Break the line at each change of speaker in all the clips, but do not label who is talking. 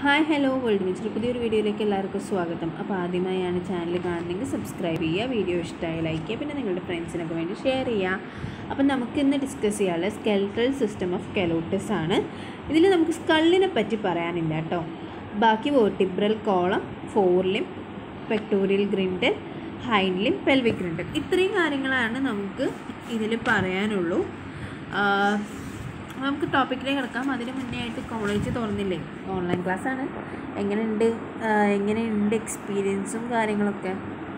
hi hello world വിച്ചിൽ പുതിയൊരു വീഡിയോയിലേക്ക് എല്ലാവർക്കും സ്വാഗതം അപ്പോൾ ആദ്യമായാണ് ചാനൽ കാണുന്നെങ്കിൽ സബ്സ്ക്രൈബ് ചെയ്യുക വീഡിയോ ഇഷ്ടമായി ലൈക്ക് ചെയ്യുക പിന്നെ നിങ്ങളുടെ ഫ്രണ്ട്സിനൊക്കെ വേണ്ടി ഷെയർ ചെയ്യുക അപ്പം നമുക്ക് ഇന്ന് ഡിസ്കസ് ചെയ്യാനുള്ള സ്കെൽട്ടൽ സിസ്റ്റം ഓഫ് കെലോട്ടിസ് ആണ് ഇതിൽ നമുക്ക് സ്കള്ളിനെ പറ്റി പറയാനില്ല കേട്ടോ ബാക്കി vertebral column forelimb pectoral girdle hindlimb pelvic girdle ഇത്രയും കാര്യങ്ങളാണ് നമുക്ക് ഇതിൽ പറയാനുള്ളൂ ആഹ് നമുക്ക് ടോപ്പിക്കിലേക്ക് കിടക്കാം അതിന് മുന്നേ ആയിട്ട് കോളേജ് തുറന്നില്ലേ ഓൺലൈൻ ക്ലാസ്സാണ് എങ്ങനെയുണ്ട് ആഹ് എങ്ങനെയുണ്ട് എക്സ്പീരിയൻസും കാര്യങ്ങളൊക്കെ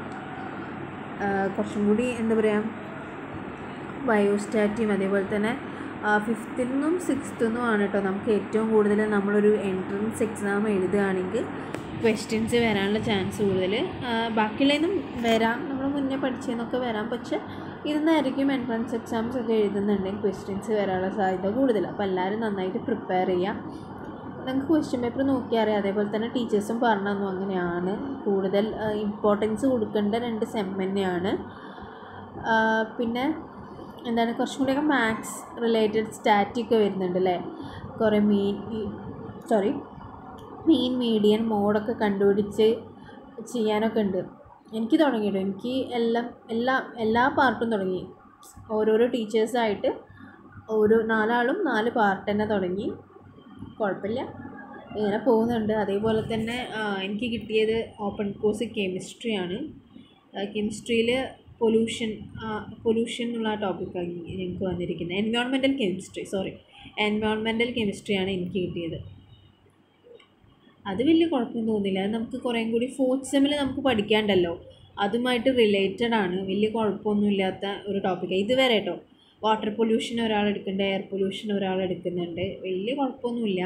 ആഹ് കുറച്ചും കൂടി എന്താ പറയുക ബയോസ്റ്റാറ്റിയും അതേപോലെ തന്നെ ഫിഫ്ത്തിൽ നിന്നും സിക്സ്ത്തിൽ നിന്നും ആണ് കേട്ടോ നമുക്ക് ഏറ്റവും കൂടുതൽ നമ്മളൊരു എൻട്രൻസ് എക്സാം എഴുതുകയാണെങ്കിൽ ക്വസ്റ്റ്യൻസ് വരാനുള്ള ചാൻസ് കൂടുതൽ ബാക്കിയുള്ളതിനും വരാം നമ്മൾ മുന്നേ പഠിച്ചതെന്നൊക്കെ വരാം പക്ഷെ ഇരുന്നായിരിക്കും എൻട്രൻസ് എക്സാംസ് ഒക്കെ എഴുതുന്നുണ്ടെങ്കിൽ ക്വസ്റ്റ്യൻസ് വരാനുള്ള സാധ്യത കൂടുതൽ അപ്പോൾ എല്ലാവരും നന്നായിട്ട് പ്രിപ്പയർ ചെയ്യുക നിങ്ങൾക്ക് ക്വസ്റ്റ്യൻ പേപ്പർ നോക്കിയാൽ അറിയാം അതേപോലെ തന്നെ ടീച്ചേഴ്സും പറഞ്ഞു തന്നു അങ്ങനെയാണ് കൂടുതൽ ഇമ്പോർട്ടൻസ് കൊടുക്കേണ്ട രണ്ട് സെം തന്നെയാണ് ആഹ് പിന്നെ എന്താണ് കുറച്ചും കൂടിയൊക്കെ മാത്സ് റിലേറ്റഡ് സ്റ്റാറ്റിക് വരുന്നുണ്ട് അല്ലേ കുറേ മീൻ സോറി മീൻ മീഡിയൻ മോഡൊക്കെ കണ്ടുപിടിച്ച് ചെയ്യാനൊക്കെ ഉണ്ട് എനിക്ക് തുടങ്ങിയിട്ടോ എനിക്ക് എല്ലാം എല്ലാ എല്ലാ പാർട്ടും തുടങ്ങി ഓരോരോ ടീച്ചേഴ്സായിട്ട് ഓരോ നാലാളും നാല് പാർട്ട് തന്നെ തുടങ്ങി കുഴപ്പമില്ല ഇങ്ങനെ പോകുന്നുണ്ട് അതേപോലെ തന്നെ ആ, എനിക്ക് കിട്ടിയത് ഓപ്പൺ കോഴ്സ് കെമിസ്ട്രിയാണ് കെമിസ്ട്രിയിൽ പൊല്യൂഷൻ പൊല്യൂഷൻ എന്നുള്ള ആ ടോപ്പിക്കാണ് ഞങ്ങൾക്ക് വന്നിരിക്കുന്നത് എൻവയോൺമെൻറ്റൽ കെമിസ്ട്രി സോറി എൻവയോൺമെൻറ്റൽ കെമിസ്ട്രിയാണ് എനിക്ക് കിട്ടിയത് അത് വലിയ കുഴപ്പമൊന്നും തോന്നില്ല അത് നമുക്ക് കുറേയും കൂടി ഫോർത്ത് സെമ്മിൽ നമുക്ക് പഠിക്കാണ്ടല്ലോ അതുമായിട്ട് റിലേറ്റഡ് ആണ് വലിയ കുഴപ്പമൊന്നുമില്ലാത്ത ഒരു ടോപ്പിക്കാണ് ഇതുവരെ കേട്ടോ വാട്ടർ പൊല്യൂഷൻ ഒരാൾ എടുക്കുന്നുണ്ട് എയർ പൊല്യൂഷൻ ഒരാൾ എടുക്കുന്നുണ്ട് വലിയ കുഴപ്പമൊന്നുമില്ല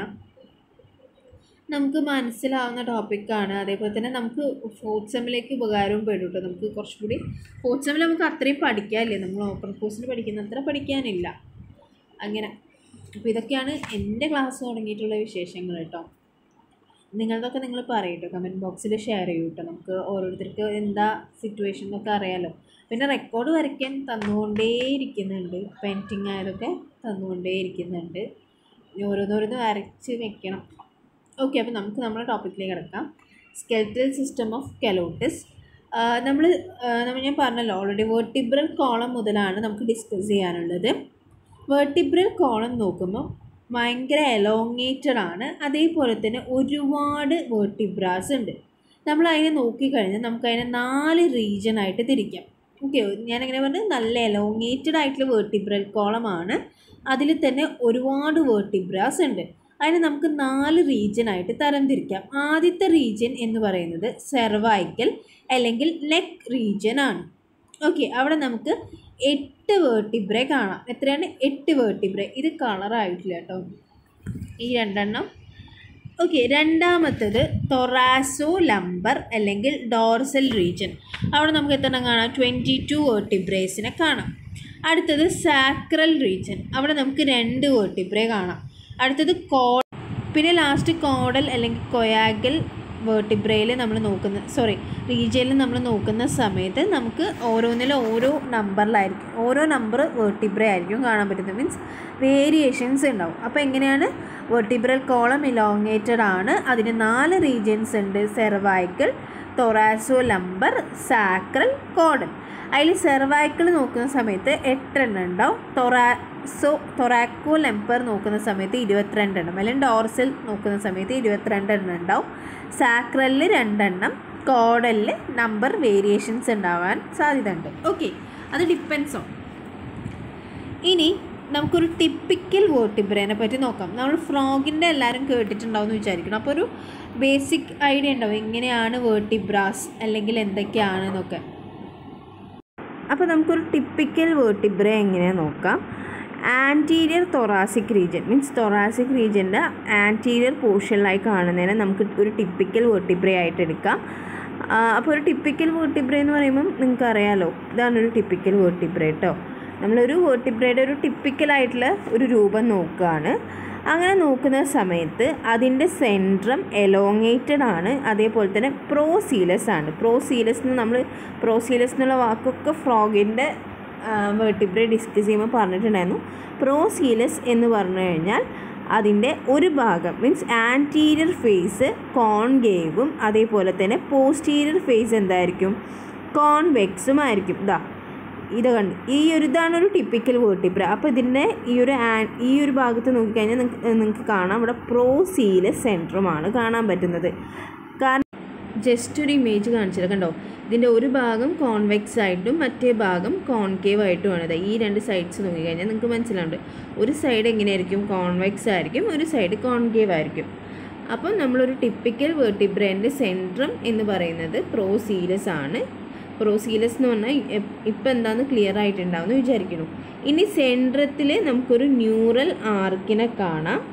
നമുക്ക് മനസ്സിലാവുന്ന ടോപ്പിക്കാണ് അതേപോലെ തന്നെ നമുക്ക് ഫോർത്ത് സെമ്മിലേക്ക് ഉപകാരവും പെടും കേട്ടോ നമുക്ക് കുറച്ചും കൂടി ഫോർത്ത് സെമ്മിൽ നമുക്ക് അത്രയും പഠിക്കാനില്ലേ നമ്മൾ ഓപ്പൺ കോഴ്സിന് പഠിക്കുന്ന അത്ര പഠിക്കാനില്ല അങ്ങനെ അപ്പോൾ ഇതൊക്കെയാണ് എൻ്റെ ക്ലാസ് തുടങ്ങിയിട്ടുള്ള വിശേഷങ്ങൾ കേട്ടോ നിങ്ങളതൊക്കെ നിങ്ങൾ പറയും കേട്ടോ കമൻറ്റ് ബോക്സിൽ ഷെയർ ചെയ്യൂ കേട്ടോ നമുക്ക് ഓരോരുത്തർക്ക് എന്താ സിറ്റുവേഷൻ എന്നൊക്കെ അറിയാലോ പിന്നെ റെക്കോർഡ് വരയ്ക്കാൻ തന്നുകൊണ്ടേയിരിക്കുന്നുണ്ട് പെയിൻറ്റിങ് ആയതൊക്കെ തന്നുകൊണ്ടേയിരിക്കുന്നുണ്ട് ഇനി ഓരോന്നോരോന്ന് വരച്ച് വെക്കണം ഓക്കെ അപ്പോൾ നമുക്ക് നമ്മുടെ ടോപ്പിക്കിലേക്ക് കിടക്കാം സ്കെൽറ്റൽ സിസ്റ്റം ഓഫ് കെലോട്ടിസ് നമ്മൾ നമ്മൾ ഞാൻ പറഞ്ഞല്ലോ ഓൾറെഡി വേർട്ടിബ്രൽ കോളം മുതലാണ് നമുക്ക് ഡിസ്കസ് ചെയ്യാനുള്ളത് വേർട്ടിബ്രൽ കോളം നോക്കുമ്പോൾ ഭയങ്കര എലോങ്ങേറ്റഡ് ആണ് അതേപോലെ തന്നെ ഒരുപാട് വേർട്ടിബ്രാസ് ഉണ്ട് നമ്മൾ അതിനെ നോക്കിക്കഴിഞ്ഞാൽ നമുക്ക് അതിനെ നാല് റീജിയൻ ആയിട്ട് തിരിക്കാം ഓക്കെ ഞാനെങ്ങനെ പറഞ്ഞു നല്ല എലോങ്ങേറ്റഡ് ആയിട്ടുള്ള വേർട്ടിബ്രൽ കോളമാണ് അതിൽ തന്നെ ഒരുപാട് വേർട്ടിബ്രാസ് ഉണ്ട് അതിനെ നമുക്ക് നാല് റീജിയൻ ആയിട്ട് തരംതിരിക്കാം ആദ്യത്തെ റീജിയൻ എന്ന് പറയുന്നത് സെർവൈക്കൽ അല്ലെങ്കിൽ നെക്ക് റീജിയൻ ആണ് ഓക്കെ അവിടെ നമുക്ക് എട്ട് വേർട്ടിബ്രെ കാണാം എത്രയാണ് എട്ട് വേർട്ടിബ്രെ ഇത് കളറായിട്ടില്ല കേട്ടോ ഈ രണ്ടെണ്ണം ഓക്കെ രണ്ടാമത്തത് തൊറാസോ ലംബർ അല്ലെങ്കിൽ ഡോർസൽ റീജിയൻ അവിടെ നമുക്ക് എത്ര എണ്ണം കാണാം ട്വൻറ്റി ടു വേർട്ടിബ്രേസിനെ കാണാം അടുത്തത് സാക്രൽ റീജിയൻ അവിടെ നമുക്ക് രണ്ട് വേർട്ടിബ്രെ കാണാം അടുത്തത് കോ പിന്നെ ലാസ്റ്റ് കോഡൽ അല്ലെങ്കിൽ കൊയാഗൽ വേർട്ടിബ്രയിൽ നമ്മൾ നോക്കുന്ന സോറി റീജിയനിൽ നമ്മൾ നോക്കുന്ന സമയത്ത് നമുക്ക് ഓരോന്നിലും ഓരോ നമ്പറിലായിരിക്കും ഓരോ നമ്പർ വേർട്ടിബ്ര ആയിരിക്കും കാണാൻ പറ്റുന്നത് മീൻസ് വേരിയേഷൻസ് ഉണ്ടാവും അപ്പോൾ എങ്ങനെയാണ് വേർട്ടിബ്രൽ കോളം ഇലോങ്ങേറ്റഡ് ആണ് അതിന് നാല് റീജിയൻസ് ഉണ്ട് cervical thoraco lumbar sacral caudal അതിൽ സെർവൈക്കിൾ നോക്കുന്ന സമയത്ത് എട്ടെണ്ണം ഉണ്ടാവും തൊറാസോ തൊറാക്കോ ലെമ്പർ നോക്കുന്ന സമയത്ത് ഇരുപത്തിരണ്ട് എണ്ണം അല്ലെങ്കിൽ ഡോർസൽ നോക്കുന്ന സമയത്ത് ഇരുപത്തിരണ്ട് എണ്ണം ഉണ്ടാവും സാക്രലിൽ രണ്ടെണ്ണം കോഡലിൽ നമ്പർ വേരിയേഷൻസ് ഉണ്ടാവാൻ സാധ്യതയുണ്ട് ഓക്കെ അത് ഡിപ്പെൻസ് ഓൺ ഇനി നമുക്കൊരു ടിപ്പിക്കൽ വേർട്ടിബ്രേനെ പറ്റി നോക്കാം നമ്മൾ ഫ്രോഗിൻ്റെ എല്ലാവരും കേട്ടിട്ടുണ്ടാവും എന്ന് വിചാരിക്കണം അപ്പോൾ ഒരു ബേസിക് ഐഡിയ ഉണ്ടാവും എങ്ങനെയാണ് വേർട്ടിബ്രാസ് അല്ലെങ്കിൽ എന്തൊക്കെയാണെന്നൊക്കെ അപ്പോൾ നമുക്കൊരു ടിപ്പിക്കൽ വേർട്ടിബ്ര എങ്ങനെയാണെന്ന് നോക്കാം anterior thoracic region means thoracic റീജിയൻ്റെ ആൻറ്റീരിയർ പോർഷനിലായി കാണുന്നതിനെ നമുക്ക് ഒരു ടിപ്പിക്കൽ വേർട്ടിബ്ര ആയിട്ട് എടുക്കാം ആ, അപ്പോൾ ഒരു ടിപ്പിക്കൽ വേർട്ടിബ്ര എന്ന് പറയുമ്പം നിങ്ങൾക്ക് അറിയാലോ ഇതാണ് ഒരു ടിപ്പിക്കൽ വേർട്ടിബ്ര കേട്ടോ നമ്മളൊരു വേർട്ടിബ്രയുടെ ഒരു ടിപ്പിക്കലായിട്ടുള്ള ഒരു രൂപം നോക്കുകയാണ് അങ്ങനെ നോക്കുന്ന സമയത്ത് അതിൻ്റെ സെൻട്രം എലോങ്ങേറ്റഡ് ആണ് അതേപോലെ തന്നെ പ്രോസീലസ് ആണ് പ്രോസീലസ് എന്ന് നമ്മൾ പ്രോസീലസ് എന്നുള്ള വാക്കൊക്കെ ഫ്രോഗിൻ്റെ വേർട്ടിബ്രെ ഡിസ്കസ് ചെയ്യുമ്പോൾ പറഞ്ഞിട്ടുണ്ടായിരുന്നു പ്രോസീലസ് എന്ന് പറഞ്ഞു കഴിഞ്ഞാൽ അതിൻ്റെ ഒരു ഭാഗം മീൻസ് ആൻറ്റീരിയർ ഫേസ് കോൺഗേവും അതേപോലെ തന്നെ പോസ്റ്റീരിയർ ഫേസ് എന്തായിരിക്കും കോൺവെക്സും ആയിരിക്കും ഇതാ ഇത് കണ്ട് ഈ ഒരു ഇതാണ് ഒരു ടിപ്പിക്കൽ വേർട്ടിബ്ര അപ്പോൾ ഇതിൻ്റെ ഈ ഒരു ആൻ ഈ ഒരു ഭാഗത്ത് നോക്കിക്കഴിഞ്ഞാൽ നിങ്ങൾക്ക് നിങ്ങൾക്ക് കാണാം ഇവിടെ പ്രോസീല് സെൻറ്ററുമാണ് കാണാൻ പറ്റുന്നത് കാരണം ജസ്റ്റ് ഒരു ഇമേജ് കാണിച്ചത് കണ്ടോ ഇതിൻ്റെ ഒരു ഭാഗം കോൺവെക്സ് ആയിട്ടും മറ്റേ ഭാഗം കോൺകേവ് ആയിട്ടുമാണ് ഇത് ഈ രണ്ട് സൈഡ്സ് നോക്കിക്കഴിഞ്ഞാൽ നിങ്ങൾക്ക് മനസ്സിലാവുണ്ട് ഒരു സൈഡ് എങ്ങനെയായിരിക്കും കോൺവെക്സ് ആയിരിക്കും ഒരു സൈഡ് കോൺകേവ് ആയിരിക്കും അപ്പം നമ്മളൊരു ടിപ്പിക്കൽ വേർട്ടിബ്രേൻ്റെ സെൻട്രം എന്ന് പറയുന്നത് പ്രോസീലസ് ആണ് പ്രോസീലസ് എന്ന് പറഞ്ഞാൽ ഇപ്പം എന്താണെന്ന് ക്ലിയർ ആയിട്ടുണ്ടാവുമെന്ന് വിചാരിക്കുന്നു ഇനി സെൻട്രത്തിൽ നമുക്കൊരു ന്യൂറൽ ആർക്കിനെ കാണാം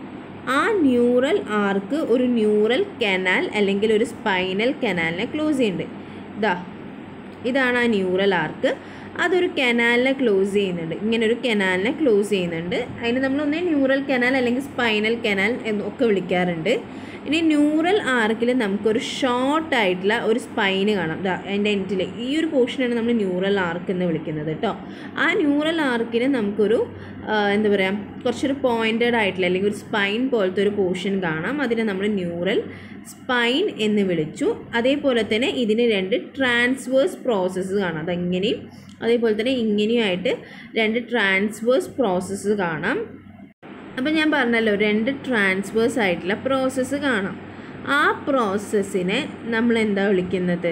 ആ ന്യൂറൽ ആർക്ക് ഒരു ന്യൂറൽ കനാൽ അല്ലെങ്കിൽ ഒരു സ്പൈനൽ കനാലിനെ ക്ലോസ് ചെയ്യുന്നുണ്ട് ഇതാ ഇതാണ് ആ ന്യൂറൽ ആർക്ക് അതൊരു കനാലിനെ ക്ലോസ് ചെയ്യുന്നുണ്ട് ഇങ്ങനെ ഒരു കനാലിനെ ക്ലോസ് ചെയ്യുന്നുണ്ട് അതിന് നമ്മൾ ഒന്നേ ന്യൂറൽ കനാൽ അല്ലെങ്കിൽ സ്പൈനൽ കനാൽ എന്നൊക്കെ വിളിക്കാറുണ്ട് ഇനി ന്യൂറൽ ആർക്കിൽ നമുക്കൊരു ഷോർട്ട് ആയിട്ടുള്ള ഒരു സ്പൈന് കാണാം ദാ അതിൻ്റെ എൻഡിൽ ഈ ഒരു പോർഷനാണ് നമ്മൾ ന്യൂറൽ ആർക്ക് എന്ന് വിളിക്കുന്നത് കേട്ടോ ആ ന്യൂറൽ ആർക്കിന് നമുക്കൊരു ആ, എന്താ പറയുക കുറച്ചൊരു പോയിൻറ്റഡ് ആയിട്ടുള്ള അല്ലെങ്കിൽ ഒരു സ്പൈൻ പോലത്തെ ഒരു പോർഷൻ കാണാം അതിനെ നമ്മൾ ന്യൂറൽ സ്പൈൻ എന്ന് വിളിച്ചു അതേപോലെ തന്നെ ഇതിന് രണ്ട് ട്രാൻസ്വേഴ്സ് പ്രോസസ്സ് കാണാം അതെങ്ങനെയും അതേപോലെ തന്നെ ഇങ്ങനെയുമായിട്ട് രണ്ട് ട്രാൻസ്വേഴ്സ് പ്രോസസ്സ് കാണാം അപ്പം ഞാൻ പറഞ്ഞല്ലോ രണ്ട് ട്രാൻസ്വേഴ്സ് ആയിട്ടുള്ള പ്രോസസ്സ് കാണാം ആ പ്രോസസ്സിനെ നമ്മൾ എന്താ വിളിക്കുന്നത്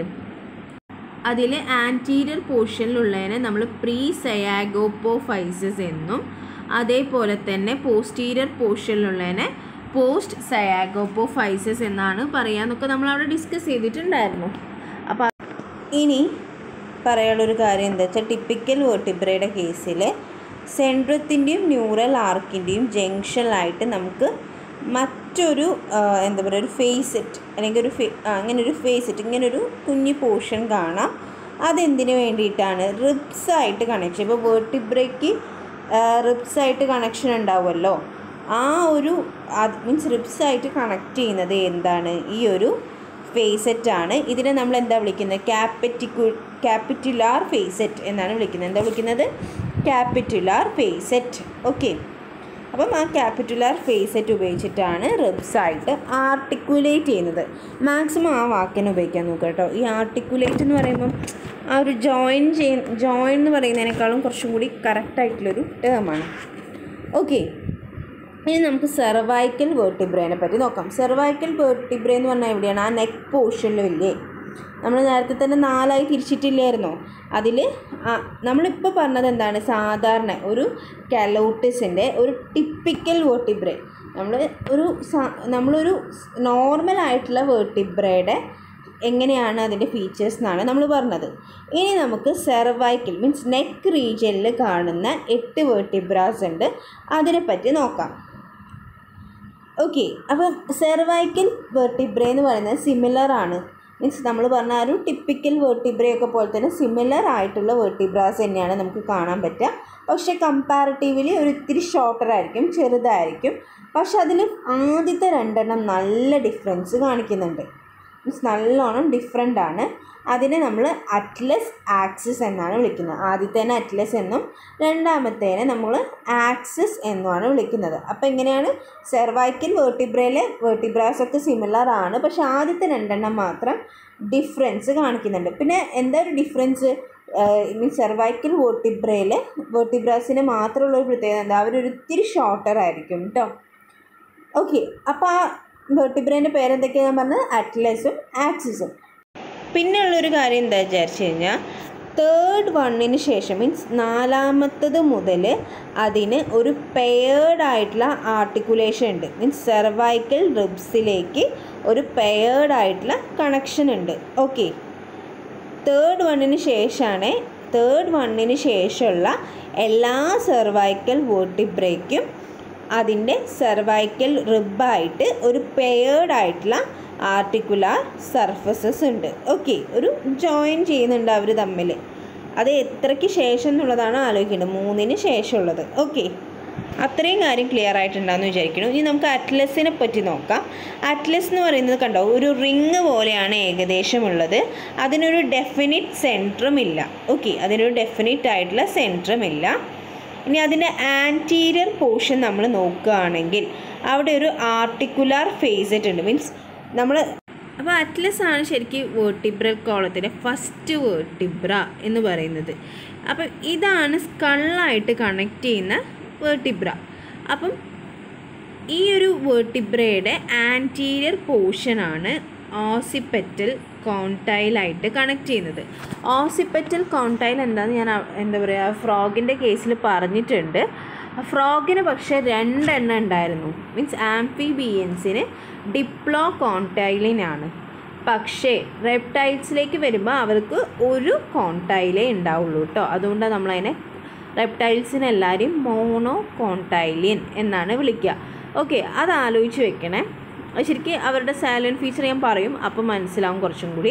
അതിൽ ആൻറ്റീരിയർ പോർഷനിലുള്ളതിനെ നമ്മൾ പ്രീ സയാഗോപ്പോഫൈസസ് എന്നും അതേപോലെ തന്നെ പോസ്റ്റീരിയർ പോർഷനിലുള്ളതിനെ പോസ്റ്റ് സയാഗോപ്പോഫൈസസ് എന്നാണ് പറയാന്നൊക്കെ നമ്മൾ അവിടെ ഡിസ്കസ് ചെയ്തിട്ടുണ്ടായിരുന്നു അപ്പോൾ ഇനി പറയാനുള്ളൊരു കാര്യം എന്താ വെച്ചാൽ ടിപ്പിക്കൽ വേർട്ടിബ്രയുടെ കേസിൽ സെൻട്രത്തിൻ്റെയും ന്യൂറൽ ആർക്കിൻ്റെയും ജംഗ്ഷനിലായിട്ട് നമുക്ക് മറ്റൊരു ആ, എന്താ പറയുക ഒരു ഫേസെറ്റ് അല്ലെങ്കിൽ ഒരു ഫേ ആ, അങ്ങനെ ഒരു ഫേസെറ്റ് ഇങ്ങനെ ഒരു കുഞ്ഞു പോർഷൻ കാണാം അതെന്തിനു വേണ്ടിയിട്ടാണ് റിബ്സ് ആയിട്ട് കണക്ഷൻ ഇപ്പോൾ വേർട്ടിബ്രയ്ക്ക് റിബ്സ് ആയിട്ട് കണക്ഷൻ ഉണ്ടാവുമല്ലോ ആ ഒരു അത് മീൻസ് റിബ്സ് ആയിട്ട് കണക്ട് ചെയ്യുന്നത് എന്താണ് ഈ ഒരു ഫേസെറ്റ് ആണ് ഇതിനെ നമ്മൾ എന്താ വിളിക്കുന്നത് ക്യാപിറ്റിക്കു ക്യാപിറ്റുലാർ ഫേസെറ്റ് എന്നാണ് വിളിക്കുന്നത് എന്താ വിളിക്കുന്നത് ക്യാപിറ്റുലാർ ഫേസെറ്റ് ഓക്കെ അപ്പം ആ ക്യാപിറ്റുലാർ ഫേസെറ്റ് ഉപയോഗിച്ചിട്ടാണ് റിബ്സ് ആയിട്ട് ആർട്ടിക്കുലേറ്റ് ചെയ്യുന്നത് മാക്സിമം ആ വാക്കിനെ ഉപയോഗിക്കാൻ നോക്കുക കേട്ടോ ഈ ആർട്ടിക്കുലേറ്റ് എന്ന് പറയുമ്പം ആ ഒരു ജോയിൻ ചെയ്യ ജോയിൻ എന്ന് പറയുന്നതിനേക്കാളും കുറച്ചും കൂടി കറക്റ്റായിട്ടുള്ളൊരു ടേമാണ് ഓക്കെ ഇനി നമുക്ക് സെർവൈക്കൽ വേർട്ടിബ്രേനെ പറ്റി നോക്കാം സെർവൈക്കൽ വേർട്ടിബ്ര എന്ന് പറഞ്ഞാൽ എവിടെയാണ് ആ നെക്ക് പോർഷനിലില്ലേ നമ്മൾ നേരത്തെ തന്നെ നാലായി തിരിച്ചിട്ടില്ലായിരുന്നോ അതിൽ നമ്മളിപ്പോൾ പറഞ്ഞത് എന്താണ് സാധാരണ ഒരു കലോട്ടിസിൻ്റെ ഒരു ടിപ്പിക്കൽ വേർട്ടിബ്രേ നമ്മൾ ഒരു സാ- നമ്മളൊരു നോർമൽ ആയിട്ടുള്ള വേർട്ടിബ്രയുടെ എങ്ങനെയാണ് അതിൻ്റെ ഫീച്ചേഴ്സ് എന്നാണ് നമ്മൾ പറഞ്ഞത് ഇനി നമുക്ക് സെർവൈക്കൽ മീൻസ് നെക്ക് റീജിയനിൽ കാണുന്ന എട്ട് വേർട്ടിബ്രാസ് ഉണ്ട് അതിനെപ്പറ്റി നോക്കാം ഓക്കെ അപ്പം സെർവൈക്കൽ വേർട്ടിബ്രേ എന്ന് പറയുന്നത് സിമിലർ ആണ് മീൻസ് നമ്മൾ പറഞ്ഞ ആ ഒരു ടിപ്പിക്കൽ വേർട്ടിബ്രേ ഒക്കെ പോലെ തന്നെ സിമിലർ ആയിട്ടുള്ള വേർട്ടിബ്രാസ് തന്നെയാണ് നമുക്ക് കാണാൻ പറ്റുക പക്ഷേ കമ്പാരിറ്റീവ്ലി ഒരു ഇത്തിരി ഷോർട്ടർ ആയിരിക്കും ചെറുതായിരിക്കും പക്ഷെ അതിൽ ആദ്യത്തെ രണ്ടെണ്ണം നല്ല ഡിഫറൻസ് കാണിക്കുന്നുണ്ട് മീൻസ് നല്ലോണം ഡിഫറെൻ്റ് ആണ് അതിനെ നമ്മൾ അറ്റ്ലസ് ആക്സിസ് എന്നാണ് വിളിക്കുന്നത് ആദ്യത്തേനെ അറ്റ്ലസ് എന്നും രണ്ടാമത്തേനെ നമ്മൾ ആക്സിസ് എന്നുമാണ് വിളിക്കുന്നത് അപ്പോൾ എങ്ങനെയാണ് സെർവൈക്കൽ വേർട്ടിബ്രയിലെ വേർട്ടിബ്രാസ് ഒക്കെ സിമിലർ ആണ് പക്ഷെ ആദ്യത്തെ രണ്ടെണ്ണം മാത്രം ഡിഫറൻസ് കാണിക്കുന്നുണ്ട് പിന്നെ എന്താ ഒരു ഡിഫറൻസ് മീൻസ് സെർവൈക്കൽ വേർട്ടിബ്രയിലെ വേർട്ടിബ്രാസിന് മാത്രമുള്ള ഒരു പ്രത്യേകത എന്താ അവരൊരു ഇത്തിരി ഷോർട്ടർ ആയിരിക്കും കേട്ടോ ഓക്കെ അപ്പോൾ ആ വെർട്ടിബ്രേൻ്റെ പേരെന്തൊക്കെയാണ് ഞാൻ പറഞ്ഞത് അറ്റ്ലസും ആക്സിസും പിന്നെ ഉള്ളൊരു കാര്യം എന്താ വിചാരിച്ചു കഴിഞ്ഞാൽ തേർഡ് വണ്ണിന് ശേഷം മീൻസ് നാലാമത്തത് മുതൽ അതിന് ഒരു പെയേർഡ് ആയിട്ടുള്ള ആർട്ടിക്കുലേഷൻ ഉണ്ട് മീൻസ് സെർവൈക്കൽ റിബ്സിലേക്ക് ഒരു പെയേർഡ് ആയിട്ടുള്ള കണക്ഷൻ ഉണ്ട് ഓക്കെ തേർഡ് വണ്ണിന് ശേഷമാണ് തേർഡ് വണ്ണിന് ശേഷമുള്ള എല്ലാ സെർവൈക്കൽ വേർട്ടിബ്രേക്കും അതിൻ്റെ സെർവൈക്കൽ റിബായിട്ട് ഒരു പെയേർഡ് ആയിട്ടുള്ള ആർട്ടിക്കുലാർ സർഫസസ് ഉണ്ട് ഓക്കെ ഒരു ജോയിൻ ചെയ്യുന്നുണ്ട് അവർ തമ്മിൽ അത് എത്രയ്ക്ക് ശേഷം എന്നുള്ളതാണ് ആലോചിക്കേണ്ടത് മൂന്നിന് ശേഷമുള്ളത് ഓക്കെ അത്രയും കാര്യം ക്ലിയർ ആയിട്ടുണ്ടാകുമെന്ന് വിചാരിക്കുന്നു ഇനി നമുക്ക് അറ്റ്ലസിനെ പറ്റി നോക്കാം അറ്റ്ലസ് എന്ന് പറയുന്നത് കണ്ടോ ഒരു റിങ് പോലെയാണ് ഏകദേശം ഉള്ളത് അതിനൊരു ഡെഫിനിറ്റ് സെൻട്രം ഇല്ല ഓക്കെ അതിനൊരു ഡെഫിനിറ്റ് ആയിട്ടുള്ള സെൻട്രം ഇല്ല
ഇനി അതിൻ്റെ ആൻറ്റീരിയർ പോർഷൻ നമ്മൾ നോക്കുകയാണെങ്കിൽ അവിടെ ഒരു ആർട്ടിക്കുലാർ ഫേസറ്റ് ഉണ്ട് മീൻസ് നമ്മൾ
അപ്പോൾ അറ്റ്ലസ് ആണ് ശരിക്കും വേർട്ടിബ്രൽ കോളത്തിലെ ഫസ്റ്റ് വേർട്ടിബ്ര എന്ന് പറയുന്നത് അപ്പം ഇതാണ് സ്കള്ളായിട്ട് കണക്ട് ചെയ്യുന്ന വേർട്ടിബ്ര അപ്പം ഈ ഒരു വേർട്ടിബ്രയുടെ ആൻറ്റീരിയർ പോർഷനാണ് ഓസിപ്പെറ്റൽ കോൺടൈലായിട്ട് കണക്ട് ചെയ്യുന്നത് ഓസിപ്പെറ്റൽ കോൺടൈൽ എന്താണെന്ന് ഞാൻ അ- എന്താ പറയുക ഫ്രോഗിൻ്റെ കേസിൽ പറഞ്ഞിട്ടുണ്ട് ഫ്രോഗിന് പക്ഷേ രണ്ടെണ്ണം ഉണ്ടായിരുന്നു മീൻസ് ആംഫിബിയൻസിന് ഡിപ്ലോ കോൺടൈലിനാണ് പക്ഷേ റെപ്റ്റൈൽസിലേക്ക് വരുമ്പോൾ അവർക്ക് ഒരു കോൺടൈലേ ഉണ്ടാവുള്ളൂ കേട്ടോ അതുകൊണ്ടാണ് നമ്മളതിനെ റെപ്റ്റൈൽസിന് എല്ലാവരെയും മോണോ കോൺടൈലിയൻ എന്നാണ് വിളിക്കുക ഓക്കെ അത് ആലോചിച്ച് വെക്കണേ അത് ശരിക്കും അവരുടെ സാലൻ ഫീച്ചർ ഞാൻ പറയും അപ്പം മനസ്സിലാവും കുറച്ചും കൂടി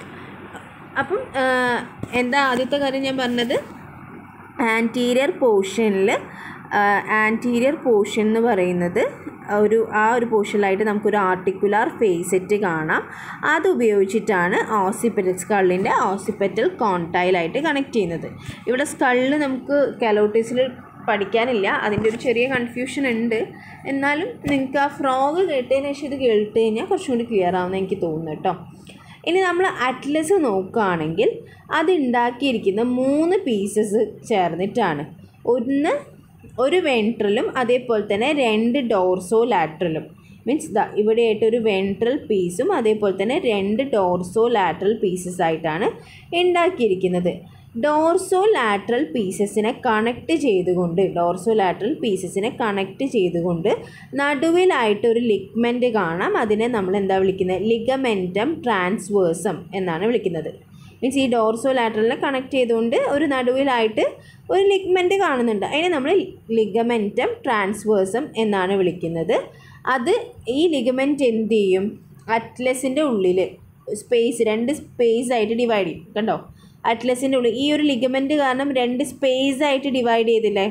അപ്പം ആ, എന്താ ആദ്യത്തെ കാര്യം ഞാൻ പറഞ്ഞത് ആൻറ്റീരിയർ പോർഷനിൽ ആൻറ്റീരിയർ പോർഷൻ എന്ന് പറയുന്നത് ഒരു ആ ഒരു പോർഷനിലായിട്ട് നമുക്കൊരു ആർട്ടിക്കുലാർ ഫേസെറ്റ് കാണാം അത് ഉപയോഗിച്ചിട്ടാണ് ഓസിപ്പറ്റൽ സ്കള്ളിൻ്റെ ഓസിപ്പറ്റൽ കോൺടൈലായിട്ട് കണക്ട് ചെയ്യുന്നത് ഇവിടെ സ്കള്ള് നമുക്ക് കലോട്ടീസിൽ പഠിക്കാനില്ല അതിൻ്റെ ഒരു ചെറിയ കൺഫ്യൂഷൻ ഉണ്ട് എന്നാലും നിങ്ങൾക്ക് ആ ഫ്രോഗ് കേട്ടതിന് ശേഷം ഇത് കേട്ട് കഴിഞ്ഞാൽ കുറച്ചും കൂടി ക്ലിയർ ആവുമെന്ന് എനിക്ക് തോന്നുന്നു കേട്ടോ ഇനി നമ്മൾ അറ്റ്ലസ് നോക്കുകയാണെങ്കിൽ അത് ഉണ്ടാക്കിയിരിക്കുന്ന മൂന്ന് പീസസ് ചേർന്നിട്ടാണ് ഒന്ന് ഒരു വെൻട്രലും അതേപോലെ തന്നെ രണ്ട് ഡോർസോ ലാട്രലും മീൻസ് ദാ ഇവിടെയായിട്ട് ഒരു വെൻട്രൽ പീസും അതേപോലെ തന്നെ രണ്ട് ഡോർസോ ലാട്രൽ പീസസ് ആയിട്ടാണ് ഉണ്ടാക്കിയിരിക്കുന്നത് ഡോർസോ ലാട്രൽ പീസസിനെ കണക്ട് ചെയ്തുകൊണ്ട് ഡോർസോ ലാട്രൽ പീസസിനെ കണക്ട് ചെയ്തുകൊണ്ട് നടുവിലായിട്ട് ഒരു ലിഗ്മെൻറ്റ് കാണാം അതിനെ നമ്മൾ എന്താ വിളിക്കുന്നത് ലിഗമെൻറ്റം ട്രാൻസ്വേഴ്സം എന്നാണ് വിളിക്കുന്നത് മീൻസ് ഈ ഡോർസോ ലാറ്ററലിനെ കണക്ട് ചെയ്തുകൊണ്ട് ഒരു നടുവിലായിട്ട് ഒരു ലിഗ്മെൻറ്റ് കാണുന്നുണ്ട് അതിനെ നമ്മൾ ലിഗമെൻറ്റം ട്രാൻസ്വേഴ്സം എന്നാണ് വിളിക്കുന്നത് അത് ഈ ലിഗമെൻറ്റ് എന്ത് ചെയ്യും അറ്റ്ലസിൻ്റെ ഉള്ളിൽ സ്പേസ് രണ്ട് സ്പേസ് ആയിട്ട് ഡിവൈഡ് ചെയ്യും കണ്ടോ അറ്റ്ലസിൻ്റെ ഉള്ളിൽ ഈ ഒരു ലിഗമെൻറ്റ് കാരണം രണ്ട് സ്പേസ് ആയിട്ട് ഡിവൈഡ് ചെയ്തില്ലേ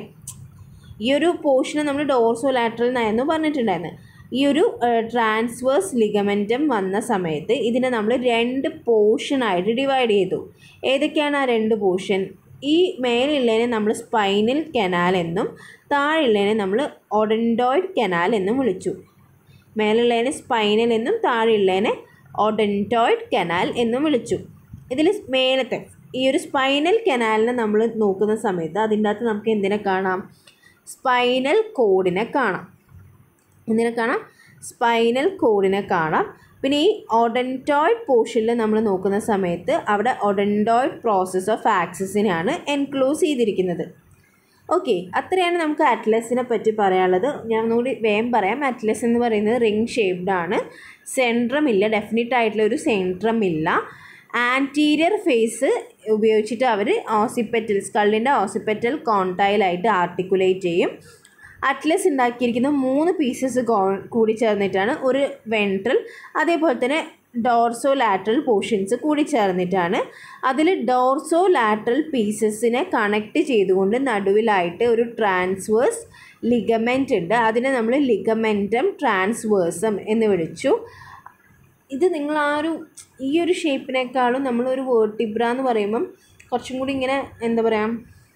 ഈ ഒരു പോർഷനെ നമ്മൾ ഡോർസോ ലാറ്ററൽ എന്നായിരുന്നു പറഞ്ഞിട്ടുണ്ടായിരുന്നു ഈ ഒരു ട്രാൻസ്വേഴ്സ് ലിഗമെൻറ്റം വന്ന സമയത്ത് ഇതിനെ നമ്മൾ രണ്ട് പോർഷനായിട്ട് ഡിവൈഡ് ചെയ്തു ഏതൊക്കെയാണ് ആ രണ്ട് പോർഷൻ ഈ മേലുള്ളതിനെ നമ്മൾ സ്പൈനൽ കനാൽ എന്നും താഴെയുള്ളതിനെ നമ്മൾ ഒഡൻഡോയിഡ് കനാൽ എന്നും വിളിച്ചു മേലുള്ളതിനെ സ്പൈനൽ എന്നും താഴെയുള്ളതിനെ ഒഡൻറ്റോയിഡ് കനാൽ എന്നും വിളിച്ചു ഇതിൽ മേലത്തെ ഈ ഒരു സ്പൈനൽ കനാലിനെ നമ്മൾ നോക്കുന്ന സമയത്ത് അതിൻ്റെ അകത്ത് നമുക്ക് എന്തിനെ കാണാം സ്പൈനൽ കോഡിനെ കാണാം എന്തിനെ കാണാം സ്പൈനൽ കോഡിനെ കാണാം പിന്നെ ഈ ഒഡൻറ്റോയിഡ് പോർഷനിൽ നമ്മൾ നോക്കുന്ന സമയത്ത് അവിടെ ഒഡൻറ്റോയിഡ് പ്രോസസ് ഓഫ് ആക്സസിനെയാണ് എൻക്ലോസ് ചെയ്തിരിക്കുന്നത് ഓക്കെ അത്രയാണ് നമുക്ക് അറ്റ്ലസിനെ പറ്റി പറയാനുള്ളത് ഞാൻ ഒന്നുകൂടി വേഗം പറയാം അറ്റ്ലസ് എന്ന് പറയുന്നത് റിംഗ് ഷേപ്ഡ് ആണ് സെൻട്രം ഇല്ല ഡെഫിനറ്റ് ആയിട്ടുള്ള ഒരു സെൻട്രം ഇല്ല ആൻറ്റീരിയർ ഫേസ് ഉപയോഗിച്ചിട്ട് അവർ ഓസിപ്പെറ്റൽ സ്കള്ളിൻ്റെ ഓസിപ്പെറ്റൽ കോൺടൈലായിട്ട് ആർട്ടിക്കുലേറ്റ് ചെയ്യും അറ്റ്ലസ് ഉണ്ടാക്കിയിരിക്കുന്ന മൂന്ന് പീസസ് കൂടി ചേർന്നിട്ടാണ് ഒരു വെൻട്രൽ അതേപോലെ തന്നെ ഡോർസോ ലാറ്ററൽ പോർഷൻസ് കൂടി ചേർന്നിട്ടാണ് അതിൽ ഡോർസോ ലാറ്ററൽ പീസസിനെ കണക്ട് ചെയ്തുകൊണ്ട് നടുവിലായിട്ട് ഒരു ട്രാൻസ്വേഴ്സ് ലിഗമെൻ്റ് ഉണ്ട് അതിനെ നമ്മൾ ലിഗമെൻറ്റം ട്രാൻസ്വേഴ്സം എന്ന് വിളിച്ചു ഇത് നിങ്ങൾ ആ ഒരു ഈ ഒരു ഷേപ്പിനേക്കാളും നമ്മളൊരു വേർട്ടിബ്ര എന്ന് പറയുമ്പം കുറച്ചും കൂടി ഇങ്ങനെ എന്താ പറയുക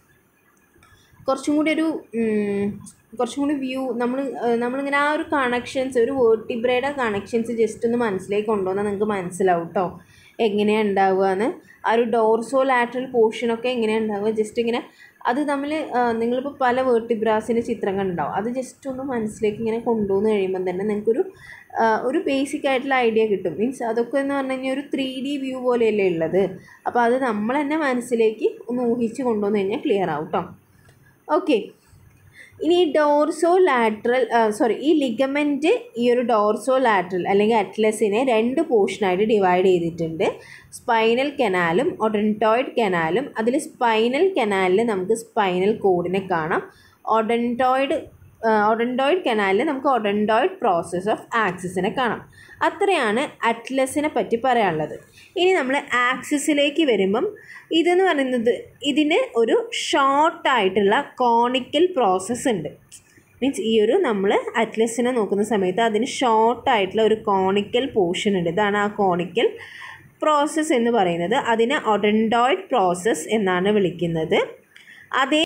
കുറച്ചും കൂടി ഒരു ഉം, കുറച്ചും കൂടി വ്യൂ നമ്മൾ നമ്മളിങ്ങനെ ആ ഒരു കണക്ഷൻസ് ഒരു വേർട്ടിബ്രയുടെ കണക്ഷൻസ് ജസ്റ്റ് ഒന്ന് മനസ്സിലേക്ക് കൊണ്ടുവന്നാൽ നിങ്ങൾക്ക് മനസ്സിലാവും കേട്ടോ എങ്ങനെയാണ് ഉണ്ടാവുക എന്ന് ആ ഒരു ഡോർസോ ലാറ്ററൽ പോർഷനൊക്കെ എങ്ങനെയാണ് ഉണ്ടാവുക ജസ്റ്റ് ഇങ്ങനെ അത് തമ്മിൽ നിങ്ങളിപ്പോൾ പല വേർട്ടിബ്രാസിൻ്റെ ചിത്രം കണ്ടുണ്ടാവും അത് ജസ്റ്റ് ഒന്ന് മനസ്സിലേക്ക് ഇങ്ങനെ കൊണ്ടുവന്ന് കഴിയുമ്പം തന്നെ നിങ്ങൾക്കൊരു ആ, ഒരു ബേസിക് ആയിട്ടുള്ള ഐഡിയ കിട്ടും മീൻസ് അതൊക്കെ എന്ന് പറഞ്ഞു കഴിഞ്ഞാൽ ഒരു ത്രീ ഡി വ്യൂ പോലെയല്ലേ ഉള്ളത് അപ്പോൾ അത് നമ്മൾ തന്നെ മനസ്സിലേക്ക് ഒന്ന് ഊഹിച്ച് കൊണ്ടുവന്ന് കഴിഞ്ഞാൽ ക്ലിയർ ആവും കേട്ടോ ഓക്കെ ഇനി ഈ ഡോർസോ ലാറ്ററൽ സോറി ഈ ലിഗമെൻറ്റ് ഈ ഒരു ഡോർസോ ലാറ്ററൽ അല്ലെങ്കിൽ അറ്റ്ലസിനെ രണ്ട് പോർഷനായിട്ട് ഡിവൈഡ് ചെയ്തിട്ടുണ്ട് സ്പൈനൽ കനാലും ഒഡൻറ്റോയിഡ് കനാലും അതിൽ സ്പൈനൽ കനാലിൽ നമുക്ക് സ്പൈനൽ കോഡിനെ കാണാം ഒഡൻറ്റോയിഡ് ഒഡൻറ്റോയിഡ് കനാലിൽ നമുക്ക് ഒഡൻറ്റോയിഡ് പ്രോസസ് ഓഫ് ആക്സിസിനെ കാണാം അത്രയാണ് അറ്റ്ലസിനെ പറ്റി പറയാനുള്ളത് ഇനി നമ്മൾ ആക്സിസിലേക്ക് വരുമ്പം ഇതെന്ന് പറയുന്നത് ഇതിന് ഒരു ഷോർട്ടായിട്ടുള്ള കോണിക്കൽ പ്രോസസ്സ് ഉണ്ട് മീൻസ് ഈ ഒരു നമ്മൾ അറ്റ്ലസിനെ നോക്കുന്ന സമയത്ത് അതിന് ഷോർട്ടായിട്ടുള്ള ഒരു കോണിക്കൽ പോർഷൻ ഉണ്ട് ഇതാണ് ആ കോണിക്കൽ പ്രോസസ്സ് എന്ന് പറയുന്നത് അതിനെ ഒഡൻഡോയിഡ് പ്രോസസ്സ് എന്നാണ് വിളിക്കുന്നത് അതേ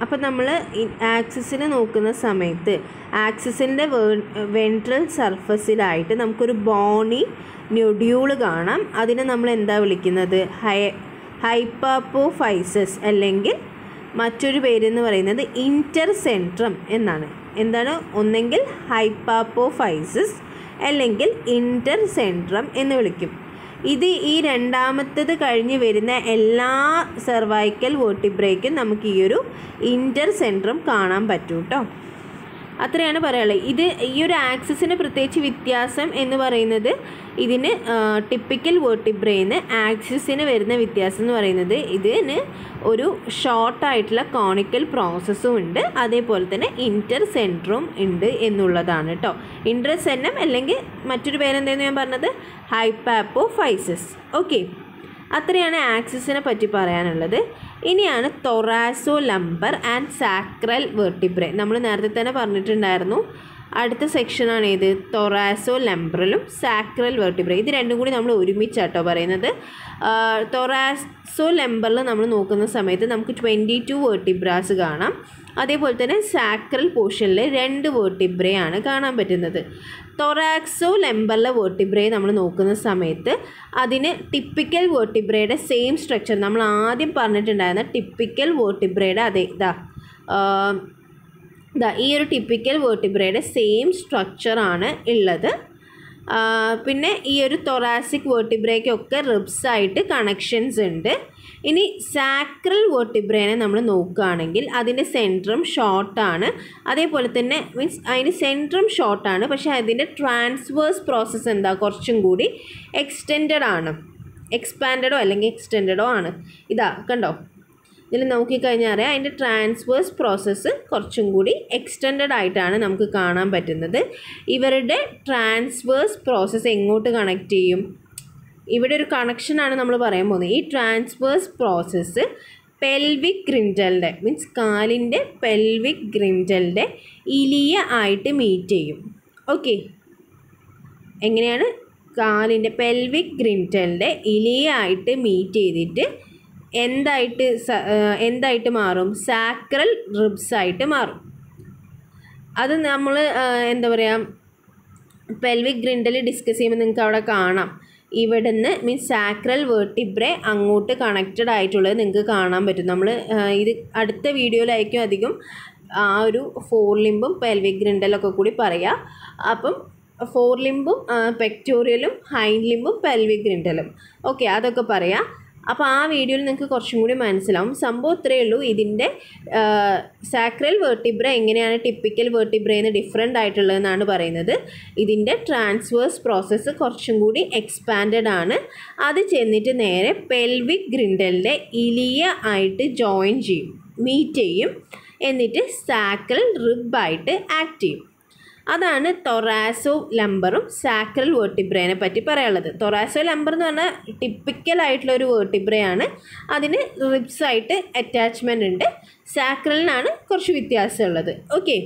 അപ്പോൾ നമ്മൾ ആക്സിസിനെ നോക്കുന്ന സമയത്ത് ആക്സിസിൻ്റെ വെൻട്രൽ സർഫസിലായിട്ട് നമുക്കൊരു ബോണി നൊഡ്യൂള് കാണാം അതിനെ നമ്മൾ എന്താ വിളിക്കുന്നത് ഹൈ ഹൈപ്പാപ്പോഫൈസസ് അല്ലെങ്കിൽ മറ്റൊരു പേരെന്ന് പറയുന്നത് ഇൻറ്റർസെൻട്രം എന്നാണ് എന്താണ് ഒന്നെങ്കിൽ ഹൈപ്പാപ്പോഫൈസസ് അല്ലെങ്കിൽ ഇൻറ്റർസെൻട്രം എന്ന് വിളിക്കും ഇത് ഈ രണ്ടാമത്തത് കഴിഞ്ഞ് വരുന്ന എല്ലാ സെർവൈക്കൽ വേർട്ടിബ്രേക്കും നമുക്ക് ഈ ഒരു ഇൻറ്റർസെൻട്രം കാണാൻ പറ്റും കേട്ടോ അത്രയാണ് പറയാനുള്ളത് ഇത് ഈ ഒരു ആക്സിസിന് പ്രത്യേകിച്ച് വ്യത്യാസം എന്ന് പറയുന്നത് ഇതിന് ടിപ്പിക്കൽ വേർട്ടിബ്രേന്ന് ആക്സിസിന് വരുന്ന വ്യത്യാസം എന്ന് പറയുന്നത് ഇതിന് ഒരു ഷോർട്ടായിട്ടുള്ള കോണിക്കൽ പ്രോസസ്സും ഉണ്ട് അതേപോലെ തന്നെ ഇൻറ്റർ സെൻട്രും ഉണ്ട് എന്നുള്ളതാണ് കേട്ടോ ഇൻട്രസെന്നം അല്ലെങ്കിൽ മറ്റൊരു പേരെന്തായിരുന്നു ഞാൻ പറഞ്ഞത് ഹൈപ്പാപ്പോഫൈസസ് ഓക്കെ അത്രയാണ് ആക്സിസിനെ പറ്റി പറയാനുള്ളത് ഇനിയാണ് thoraco lumbar and sacral vertebrae നമ്മൾ നേരത്തെ തന്നെ പറഞ്ഞിട്ടുണ്ടായിരുന്നു അടുത്ത സെക്ഷനാണ് ഏത് തൊറാസോ ലംബറിലും സാക്രൽ വെർട്ടിബ്രെ ഇത് രണ്ടും കൂടി നമ്മൾ ഒരുമിച്ചാട്ടോ പറയുന്നത് തൊറാസോ ലംബറിൽ നമ്മൾ നോക്കുന്ന സമയത്ത് നമുക്ക് ട്വൻറ്റി ടു വെർട്ടിബ്രാസ് കാണാം അതേപോലെ തന്നെ സാക്രൽ പോർഷനിൽ രണ്ട് വേർട്ടിബ്രയാണ് കാണാൻ പറ്റുന്നത് തൊറാക്സോ ലെമ്പറിലെ വേർട്ടിബ്രേ നമ്മൾ നോക്കുന്ന സമയത്ത് അതിന് ടിപ്പിക്കൽ വേർട്ടിബ്രയുടെ സെയിം സ്ട്രക്ചർ നമ്മൾ ആദ്യം പറഞ്ഞിട്ടുണ്ടായിരുന്ന ടിപ്പിക്കൽ വേർട്ടിബ്രയുടെ അതേ ഇതാ ഇതാ ഈ ഒരു ടിപ്പിക്കൽ വേർട്ടിബ്രയുടെ സെയിം സ്ട്രക്ചറാണ് ഉള്ളത് പിന്നെ ഈ ഒരു തൊറാസിക് വേർട്ടിബ്രയ്ക്കൊക്കെ റിബ്സ് ആയിട്ട് കണക്ഷൻസ് ഉണ്ട് ഇനി സാക്രൽ വേർട്ടിബ്രേനെ നമ്മൾ നോക്കുകയാണെങ്കിൽ അതിൻ്റെ സെൻട്രം ഷോർട്ടാണ് അതേപോലെ തന്നെ മീൻസ് അതിന് സെൻട്രം ഷോർട്ടാണ് പക്ഷേ അതിൻ്റെ ട്രാൻസ്വേഴ്സ് പ്രോസസ്സ് എന്താ കുറച്ചും കൂടി എക്സ്റ്റെൻഡഡ് ആണ് എക്സ്പാൻഡഡോ അല്ലെങ്കിൽ എക്സ്റ്റെൻഡഡോ ആണ് ഇതാ കണ്ടോ ഇതിൽ നോക്കിക്കഴിഞ്ഞാൽ അറിയാം അതിൻ്റെ ട്രാൻസ്വേഴ്സ് പ്രോസസ്സ് കുറച്ചും കൂടി എക്സ്റ്റെൻഡഡ് ആയിട്ടാണ് നമുക്ക് കാണാൻ പറ്റുന്നത് ഇവരുടെ ട്രാൻസ്വേഴ്സ് പ്രോസസ്സ് എങ്ങോട്ട് കണക്ട് ചെയ്യും ഇവിടെ ഒരു കണക്ഷനാണ് നമ്മൾ പറയാൻ പോകുന്നത് ഈ ട്രാൻസ്വേഴ്സ് പ്രോസസ്സ് പെൽവിക് ഗ്രിൻഡലിൻ്റെ മീൻസ് കാലിൻ്റെ പെൽവിക് ഗ്രിൻഡലിൻ്റെ ഇലിയ ആയിട്ട് മീറ്റ് ചെയ്യും ഓക്കെ എങ്ങനെയാണ് കാലിൻ്റെ പെൽവിക് ഗ്രിൻഡലിൻ്റെ ഇലിയ ആയിട്ട് മീറ്റ് ചെയ്തിട്ട് എന്തായിട്ട് എന്തായിട്ട് മാറും സാക്രൽ റിബ്സ് ആയിട്ട് മാറും അത് നമ്മൾ എന്താ പറയുക പെൽവിക് ഗ്രിൻഡൽ ഡിസ്കസ് ചെയ്യുമ്പോൾ നിങ്ങൾക്ക് അവിടെ കാണാം ഇവിടുന്ന് മീൻസ് സാക്രൽ വേർട്ടിബ്രെ അങ്ങോട്ട് കണക്റ്റഡ് ആയിട്ടുള്ളത് നിങ്ങൾക്ക് കാണാൻ പറ്റും നമ്മൾ ഇത് അടുത്ത വീഡിയോയിലായിരിക്കും അധികം ആ ഒരു ഫോർ ലിംബും പെൽവിക് ഗ്രിൻഡലൊക്കെ കൂടി പറയാം അപ്പം ഫോർ ലിംബും പെക്ടോറിയലും ഹൈൻഡ് ലിംബും പെൽവിക് ഗ്രിൻഡലും ഓക്കെ അതൊക്കെ പറയാം അപ്പോൾ ആ വീഡിയോയിൽ നിങ്ങൾക്ക് കുറച്ചും കൂടി മനസ്സിലാവും സംഭവം ഇത്രയേ ഉള്ളൂ ഇതിൻ്റെ സാക്രൽ വേർട്ടിബ്ര എങ്ങനെയാണ് ടിപ്പിക്കൽ വേർട്ടിബ്രയിൽ നിന്ന് ഡിഫറെൻ്റ് ആയിട്ടുള്ളതെന്നാണ് പറയുന്നത് ഇതിൻ്റെ ട്രാൻസ്വേഴ്സ് പ്രോസസ്സ് കുറച്ചും കൂടി എക്സ്പാൻഡഡ് ആണ് അത് ചെന്നിട്ട് നേരെ പെൽവിക് ഗ്രിൻഡലിൻ്റെ ഇലിയ ആയിട്ട് ജോയിൻ ചെയ്യും മീറ്റ് ചെയ്യും എന്നിട്ട് സാക്രൽ റിബായിട്ട് ആക്ട് ചെയ്യും അതാണ് തൊറാസോ ലംബറും സാക്രൽ വേർട്ടിബ്രേനെ പറ്റി പറയാനുള്ളത് തൊറാസോ ലംബർ എന്ന് പറഞ്ഞാൽ ടിപ്പിക്കൽ ആയിട്ടുള്ള ഒരു വേർട്ടിബ്രയാണ് അതിന് റിബ്സ് ആയിട്ട് അറ്റാച്ച്മെൻ്റ് ഉണ്ട് സാക്രലിനാണ് കുറച്ച് വ്യത്യാസമുള്ളത് ഓക്കെ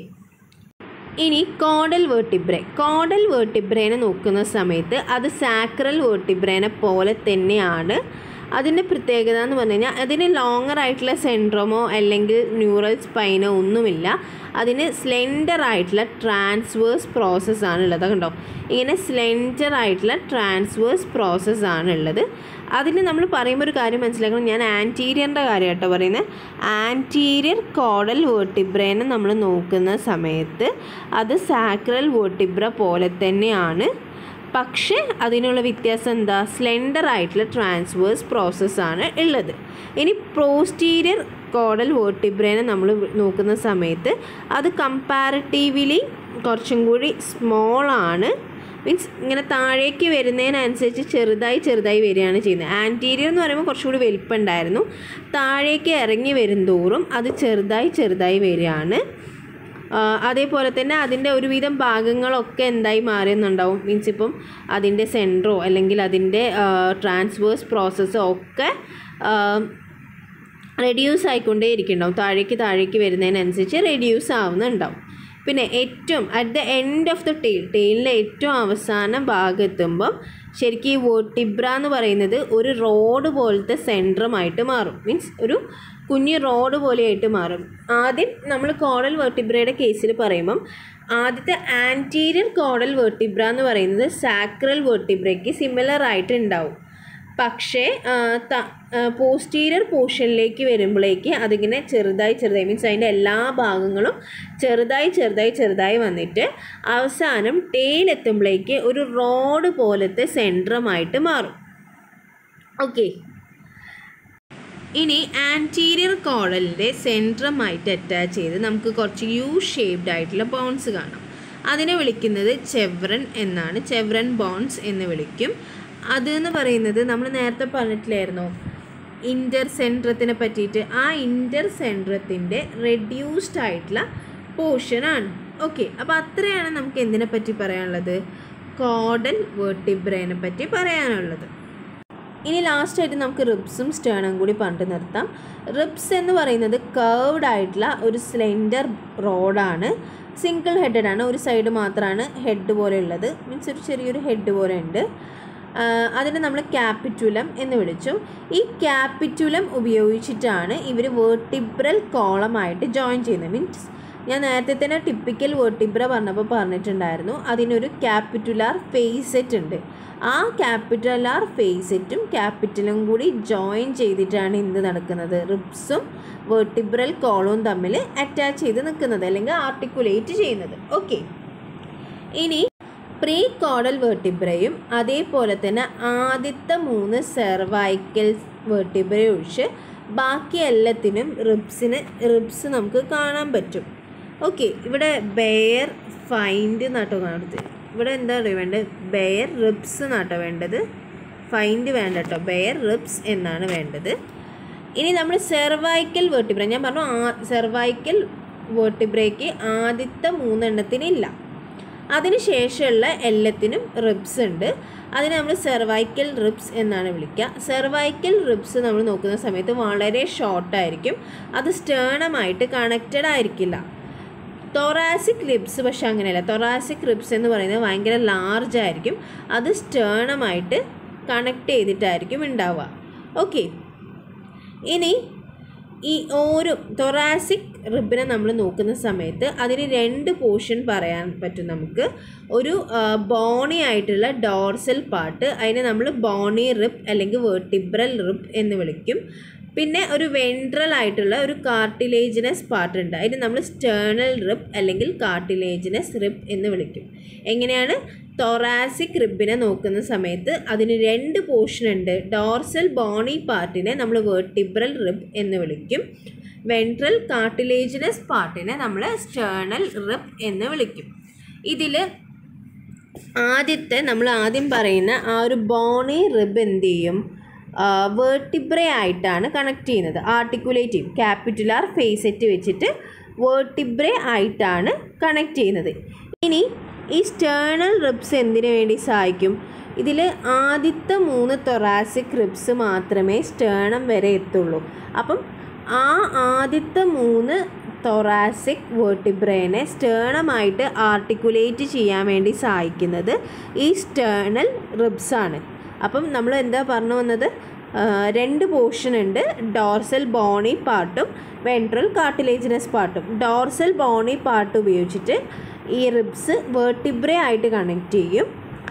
ഇനി കോഡൽ വേർട്ടിബ്രെ കോഡൽ വേർട്ടിബ്രേനെ നോക്കുന്ന സമയത്ത് അത് സാക്രൽ വേർട്ടിബ്രേനെ പോലെ തന്നെയാണ് അതിൻ്റെ പ്രത്യേകത എന്ന് പറഞ്ഞു കഴിഞ്ഞാൽ അതിന് ലോങ്ങർ ആയിട്ടുള്ള സെൻട്രോമോ അല്ലെങ്കിൽ ന്യൂറൽ സ്പൈനോ ഒന്നുമില്ല അതിന് സ്ലെൻഡർ ആയിട്ടുള്ള ട്രാൻസ്വേഴ്സ് പ്രോസസ്സാണ് ഉള്ളത് കണ്ടോ ഇങ്ങനെ സ്ലെൻഡർ ആയിട്ടുള്ള ട്രാൻസ്വേഴ്സ് പ്രോസസ്സാണ് ഉള്ളത് അതിന് നമ്മൾ പറയുമ്പോൾ ഒരു കാര്യം മനസ്സിലാക്കണം ഞാൻ ആൻറ്റീരിയറിൻ്റെ കാര്യം കേട്ടോ പറയുന്നത് ആൻറ്റീരിയർ കോഡൽ വേർട്ടിബ്രേനെ നമ്മൾ നോക്കുന്ന സമയത്ത് അത് സാക്രൽ വേർട്ടിബ്ര പോലെ തന്നെയാണ് പക്ഷേ അതിനുള്ള വ്യത്യാസം എന്താ സ്ലെൻഡർ ആയിട്ടുള്ള ട്രാൻസ്വേഴ്സ് പ്രോസസ്സാണ് ഉള്ളത് ഇനി പ്രോസ്റ്റീരിയർ കോഡൽ വേർട്ടിബ്രേനെ നമ്മൾ നോക്കുന്ന സമയത്ത് അത് കമ്പാരിറ്റീവ്ലി കുറച്ചും കൂടി സ്മോൾ ആണ് മീൻസ് ഇങ്ങനെ താഴേക്ക് വരുന്നതിനനുസരിച്ച് ചെറുതായി ചെറുതായി വരികയാണ് ചെയ്യുന്നത് ആൻറ്റീരിയർ എന്ന് പറയുമ്പോൾ കുറച്ചുകൂടി വലിപ്പം ഉണ്ടായിരുന്നു താഴേക്ക് ഇറങ്ങി വരുന്തോറും അത് ചെറുതായി ചെറുതായി വരികയാണ് അതേപോലെ തന്നെ അതിൻ്റെ ഒരുവിധം ഭാഗങ്ങളൊക്കെ എന്തായി മാറിയെന്നുണ്ടാവും മീൻസ് ഇപ്പം അതിൻ്റെ സെൻട്രോ അല്ലെങ്കിൽ അതിൻ്റെ ട്രാൻസ്വേഴ്സ് പ്രോസസ്സോ ഒക്കെ റെഡ്യൂസ് ആയിക്കൊണ്ടേ ഇരിക്കുന്നുണ്ടാവും താഴേക്ക് താഴേക്ക് വരുന്നതിനനുസരിച്ച് റെഡ്യൂസ് ആവുന്നുണ്ടാവും പിന്നെ ഏറ്റവും at the end of the tail ടെയിലിൻ്റെ ഏറ്റവും അവസാന ഭാഗമെത്തുമ്പം ശരിക്കും ഈ വോട്ടിബ്ര എന്ന് പറയുന്നത് ഒരു റോഡ് പോലത്തെ സെൻട്രമായിട്ട് മാറും മീൻസ് ഒരു കുഞ്ഞ് റോഡ് പോലെയായിട്ട് മാറും ആദ്യം നമ്മൾ കോഡൽ വെർട്ടിബ്രയുടെ കേസിൽ പറയുമ്പം ആദ്യത്തെ ആൻറ്റീരിയർ കോഡൽ വെർട്ടിബ്ര എന്ന് പറയുന്നത് സാക്രൽ വെർട്ടിബ്രയ്ക്ക് സിമിലർ ആയിട്ട് ഉണ്ടാവും പക്ഷേ പോസ്റ്റീരിയർ പോർഷനിലേക്ക് വരുമ്പോഴേക്ക് അതിങ്ങനെ ചെറുതായി ചെറുതായി മീൻസ് അതിൻ്റെ എല്ലാ ഭാഗങ്ങളും ചെറുതായി ചെറുതായി ചെറുതായി വന്നിട്ട് അവസാനം ടെയിൽ എത്തുമ്പോഴേക്ക് ഒരു റോഡ് പോലത്തെ സെൻട്രമായിട്ട് മാറും ഓക്കെ ഇനി ആൻറ്റീരിയർ കോഡലിൻ്റെ സെൻട്രമായിട്ട് അറ്റാച്ച് ചെയ്ത് നമുക്ക് കുറച്ച് യു ഷേപ്ഡ് ആയിട്ടുള്ള ബോൺസ് കാണാം അതിനെ വിളിക്കുന്നത് ചെവ്രൻ എന്നാണ് ചെവ്രൻ ബോൺസ് എന്ന് വിളിക്കും അത് എന്ന് പറയുന്നത് നമ്മൾ നേരത്തെ പറഞ്ഞിട്ടില്ലായിരുന്നോ ഇൻ്റർ സെൻട്രത്തിനെ പറ്റിയിട്ട് ആ ഇൻ്റർ സെൻട്രത്തിൻ്റെ റെഡ്യൂസ്ഡ് ആയിട്ടുള്ള പോർഷനാണ് ഓക്കെ അപ്പോൾ അത്രയാണ് നമുക്ക് എന്തിനെ പറ്റി പറയാനുള്ളത് കോഡൽ വേർട്ടിബ്രേനെ പറ്റി പറയാനുള്ളത് ഇനി ലാസ്റ്റായിട്ട് നമുക്ക് റിബ്സും സ്റ്റേണും കൂടി പറഞ്ഞിട്ട് നിർത്താം റിബ്സ് എന്ന് പറയുന്നത് കേർവ്ഡ് ആയിട്ടുള്ള ഒരു സ്ലെൻഡർ റോഡാണ് സിംഗിൾ ഹെഡഡ് ആണ് ഒരു സൈഡ് മാത്രമാണ് ഹെഡ് പോലെ ഉള്ളത് മീൻസ് ഒരു ചെറിയൊരു ഹെഡ് പോലെ ഉണ്ട് അതിന് നമ്മൾ ക്യാപിറ്റുലം എന്ന് വിളിച്ചു ഈ ക്യാപിറ്റുലം ഉപയോഗിച്ചിട്ടാണ് ഇവർ വേർട്ടിബ്രൽ കോളമായിട്ട് ജോയിൻ ചെയ്യുന്നത് മീൻസ് ഞാൻ നേരത്തെ തന്നെ ടിപ്പിക്കൽ വേർട്ടിബ്ര പറഞ്ഞപ്പോൾ പറഞ്ഞിട്ടുണ്ടായിരുന്നു അതിനൊരു ക്യാപിറ്റുലാർ ഫേസെറ്റ് ഉണ്ട് ആ ക്യാപിറ്റലാർ ഫേസെറ്റും ക്യാപിറ്റലും കൂടി ജോയിൻ ചെയ്തിട്ടാണ് എന്ത് നടക്കുന്നത് റിബ്സും വേർട്ടിബ്രൽ കോളവും തമ്മിൽ അറ്റാച്ച് ചെയ്ത് നിൽക്കുന്നത് അല്ലെങ്കിൽ ആർട്ടിക്കുലേറ്റ് ചെയ്യുന്നത് ഓക്കെ ഇനി പ്രീ കോഡൽ വേർട്ടിബ്രയും അതേപോലെ തന്നെ ആദ്യത്തെ മൂന്ന് സെർവൈക്കൽ വേർട്ടിബ്ര ഒഴിച്ച് ബാക്കി എല്ലാത്തിനും റിബ്സിന് റിബ്സ് നമുക്ക് കാണാൻ പറ്റും ഓക്കെ ഇവിടെ ബെയർ ഫൈൻഡ് എന്നാട്ടോ കാണുന്നത് ഇവിടെ എന്താ പറയുക വേണ്ടത് ബെയർ റിബ്സ് എന്നാട്ടോ വേണ്ടത് ഫൈൻഡ് വേണ്ട കേട്ടോ ബെയർ റിബ്സ് എന്നാണ് വേണ്ടത് ഇനി നമ്മൾ സെർവൈക്കൽ വേർട്ടിബ്ര ഞാൻ പറഞ്ഞു ആ സെർവൈക്കൽ വേർട്ടിബ്രയ്ക്ക് ആദ്യത്തെ മൂന്നെണ്ണത്തിന് ഇല്ല അതിന് ശേഷമുള്ള എല്ലാത്തിനും റിബ്സ് ഉണ്ട് അതിന് നമ്മൾ സെർവൈക്കൽ റിബ്സ് എന്നാണ് വിളിക്കുക സെർവൈക്കൽ റിബ്സ് നമ്മൾ നോക്കുന്ന സമയത്ത് വളരെ ഷോർട്ടായിരിക്കും അത് സ്റ്റേണമായിട്ട് കണക്റ്റഡ് ആയിരിക്കില്ല തൊറാസിക് റിബ്സ് പക്ഷെ അങ്ങനെയല്ല തൊറാസിക് റിബ്സ് എന്ന് പറയുന്നത് ഭയങ്കര ലാർജ് ആയിരിക്കും അത് സ്റ്റേണമായിട്ട് കണക്ട് ചെയ്തിട്ടായിരിക്കും ഉണ്ടാവുക ഓക്കെ ഇനി ഈ ഓരോ തൊറാസിക് റിബിനെ നമ്മൾ നോക്കുന്ന സമയത്ത് അതിന് രണ്ട് പോർഷൻ പറയാൻ പറ്റും നമുക്ക് ഒരു ബോണി ആയിട്ടുള്ള ഡോർസൽ പാർട്ട് അതിനെ നമ്മൾ ബോണി റിബ് അല്ലെങ്കിൽ വേർട്ടിബ്രൽ റിബ് എന്ന് വിളിക്കും പിന്നെ ഒരു വെൻട്രൽ ആയിട്ടുള്ള ഒരു കാർട്ടിലേജിനസ് പാർട്ട് ഉണ്ട് അതിന് നമ്മൾ സ്റ്റേണൽ റിബ് അല്ലെങ്കിൽ കാർട്ടിലേജിനസ് റിബ് എന്ന് വിളിക്കും എങ്ങനെയാണ് തൊറാസിക് റിബിനെ നോക്കുന്ന സമയത്ത് അതിന് രണ്ട് പോർഷൻ ഉണ്ട് ഡോർസൽ ബോണി പാർട്ടിനെ നമ്മൾ വേർട്ടിബ്രൽ റിബ് എന്ന് വിളിക്കും വെൻട്രൽ കാർട്ടിലേജിനസ് പാർട്ടിനെ നമ്മൾ സ്റ്റേണൽ റിബ് എന്ന് വിളിക്കും ഇതിൽ ആദ്യത്തെ നമ്മൾ ആദ്യം പറയുന്ന ആ ഒരു ബോണി റിബ് എന്ത് ചെയ്യും വേർട്ടിബ്ര ആയിട്ടാണ് കണക്ട് ചെയ്യുന്നത് ആർട്ടിക്കുലേറ്റ് ചെയ്യും ക്യാപിറ്റുലാർ ഫേസെറ്റ് വെച്ചിട്ട് വേർട്ടിബ്ര ആയിട്ടാണ് കണക്ട് ചെയ്യുന്നത് ഇനി ഈ സ്റ്റേണൽ റിബ്സ് എന്തിനു വേണ്ടി സഹായിക്കും ഇതിൽ ആദ്യത്തെ മൂന്ന് തൊറാസിക് റിബ്സ് മാത്രമേ സ്റ്റേണം വരെ എത്തുള്ളൂ അപ്പം ആ ആദ്യത്തെ മൂന്ന് തൊറാസിക് വേർട്ടിബ്രേനെ സ്റ്റേണമായിട്ട് ആർട്ടിക്കുലേറ്റ് ചെയ്യാൻ വേണ്ടി സഹായിക്കുന്നത് ഈ സ്റ്റേണൽ റിബ്സാണ് അപ്പം നമ്മൾ എന്താ പറഞ്ഞു വന്നത് രണ്ട് പോർഷൻ ഉണ്ട് ഡോർസൽ ബോണി പാർട്ടും വെൻട്രൽ കാർട്ടിലേജിനസ് പാർട്ടും ഡോർസൽ ബോണി പാർട്ട് ഉപയോഗിച്ചിട്ട് ഈ റിബ്സ് വേർട്ടിബ്ര ആയിട്ട് കണക്ട് ചെയ്യും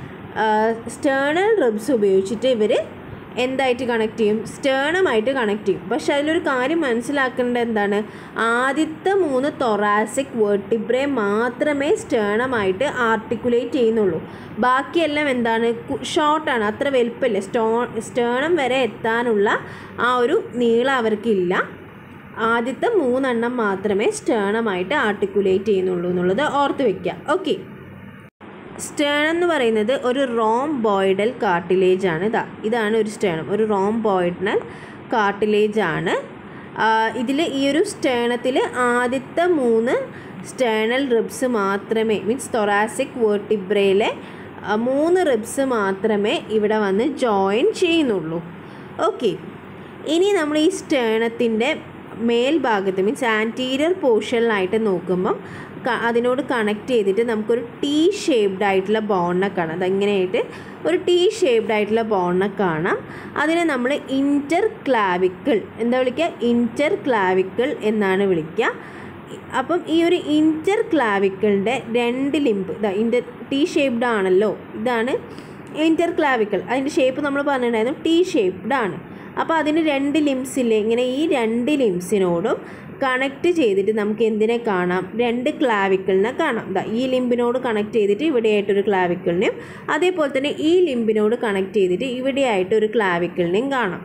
സ്റ്റേണൽ റിബ്സ് ഉപയോഗിച്ചിട്ട് ഇവർ എന്തായിട്ട് കണക്ട് ചെയ്യും സ്റ്റേണമായിട്ട് കണക്ട് ചെയ്യും പക്ഷെ അതിലൊരു കാര്യം മനസ്സിലാക്കേണ്ടത് എന്താണ് ആദ്യത്തെ മൂന്ന് തൊറാസിക് വേർട്ടിബ്രെ മാത്രമേ സ്റ്റേണമായിട്ട് ആർട്ടിക്കുലേറ്റ് ചെയ്യുന്നുള്ളൂ ബാക്കിയെല്ലാം എന്താണ് ഷോർട്ടാണ് അത്ര വലുപ്പമില്ല സ്റ്റോ സ്റ്റേണം വരെ എത്താനുള്ള ആ ഒരു നീളം അവർക്കില്ല ആദ്യത്തെ മൂന്നെണ്ണം മാത്രമേ സ്റ്റേണമായിട്ട് ആർട്ടിക്കുലേറ്റ് ചെയ്യുന്നുള്ളൂ എന്നുള്ളത് ഓർത്ത് വയ്ക്കുക ഓക്കെ സ്റ്റേണം എന്ന് പറയുന്നത് ഒരു റോം ബോയ്ഡൽ കാർട്ടിലേജ് ആണ് ഇതാ ഇതാണ് ഒരു സ്റ്റേണം ഒരു റോം ബോയ്ഡൽ കാർട്ടിലേജ് ആണ് ഇതിൽ ഈ ഒരു സ്റ്റേണത്തിൽ ആദ്യത്തെ മൂന്ന് സ്റ്റേണൽ റിബ്സ് മാത്രമേ മീൻസ് തൊറാസിക് വേർട്ടിബ്രയിലെ മൂന്ന് റിബ്സ് മാത്രമേ ഇവിടെ വന്ന് ജോയിൻ ചെയ്യുന്നുള്ളൂ ഓക്കെ ഇനി നമ്മൾ ഈ സ്റ്റേണത്തിൻ്റെ മേൽഭാഗത്ത് മീൻസ് ആൻറ്റീരിയർ പോർഷനിലായിട്ട് നോക്കുമ്പം ക- അതിനോട് കണക്ട് ചെയ്തിട്ട് നമുക്കൊരു ടീ ഷേപ്ഡ് ആയിട്ടുള്ള ബോണിനെ കാണാം അതെങ്ങനെയായിട്ട് ഒരു ടീ ഷേപ്ഡ് ആയിട്ടുള്ള ബോണിനെ കാണാം അതിനെ നമ്മൾ ഇൻറ്റർ ക്ലാവിക്കിൾ എന്താ വിളിക്കുക ഇൻറ്റർ ക്ലാവിക്കിൾ എന്നാണ് വിളിക്കുക അപ്പം ഈ ഒരു ഇൻറ്റർ ക്ലാവിക്കിളിൻ്റെ രണ്ട് ലിംബ് ഇതാ ഇൻറ്റർ ടീ ഷേപ്ഡ് ആണല്ലോ ഇതാണ് ഇൻറ്റർ ക്ലാവിക്കിൾ അതിൻ്റെ ഷേപ്പ് നമ്മൾ പറഞ്ഞിട്ടുണ്ടായിരുന്നു ടീ ഷേപ്ഡ് ആണ് അപ്പോൾ അതിന് രണ്ട് ലിംസ് ഇല്ലേ ഇങ്ങനെ ഈ രണ്ട് ലിംസിനോടും കണക്ട് ചെയ്തിട്ട് നമുക്ക് എന്തിനെ കാണാം രണ്ട് ക്ലാവിക്കിളിനെ കാണാം ദാ ഈ ലിംബിനോട് കണക്ട് ചെയ്തിട്ട് ഇവിടെയായിട്ടൊരു ക്ലാവിക്കിളിനെയും അതേപോലെ തന്നെ ഈ ലിംബിനോട് കണക്ട് ചെയ്തിട്ട് ഇവിടെയായിട്ടൊരു ക്ലാവിക്കിളിനെയും കാണാം